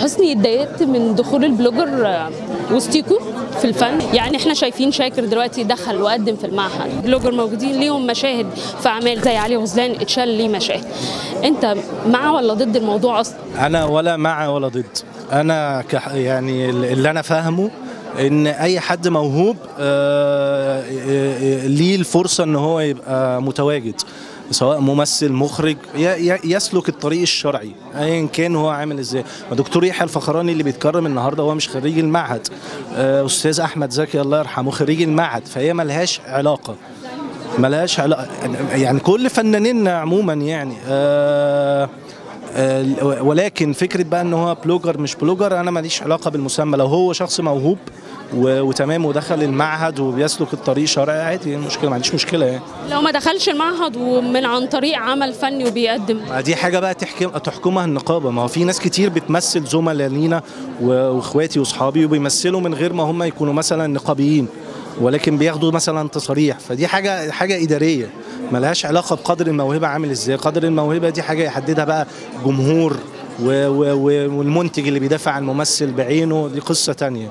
حسني اتضايقت من دخول البلوجر آه، وسطيكوا في الفن يعني احنا شايفين شاكر دلوقتي دخل وقدم في المعهد بلوجر موجودين ليهم مشاهد في اعمال زي علي غزلان اتشال ليه مشاهد انت مع ولا ضد الموضوع اصلا انا ولا مع ولا ضد انا كح يعني اللي انا فاهمه ان اي حد موهوب آه، آه، ليه الفرصه ان هو يبقى متواجد سواء ممثل مخرج ي- ي- يسلك الطريق الشرعي ايا كان هو عامل ازاي ما دكتور يحيى الفخراني اللي بيتكرم النهارده هو مش خريج المعهد آه، استاذ احمد زكي الله يرحمه خريج المعهد فهي ملهاش علاقه ملهاش علاقه يعني كل فنانين عموما يعني آه آه، ولكن فكره بقى ان هو بلوجر مش بلوجر انا ماليش علاقه بالمسمى لو هو شخص موهوب و- وتمام ودخل المعهد وبيسلك الطريق شرعي عادي إيه المشكله ما عنديش مشكله يعني لو ما دخلش المعهد ومن عن طريق عمل فني وبيقدم ما دي حاجه بقى تحكم تحكمها النقابه ما هو في ناس كتير بتمثل زملاء لينا و- واخواتي واصحابي وبيمثلوا من غير ما هم يكونوا مثلا نقابيين ولكن بياخدوا مثلا تصاريح فدي حاجه حاجه اداريه ملهاش علاقه بقدر الموهبه عامل ازاي قدر الموهبه دي حاجه يحددها بقى جمهور و و و والمنتج اللي بيدافع عن ممثل بعينه دي قصه تانية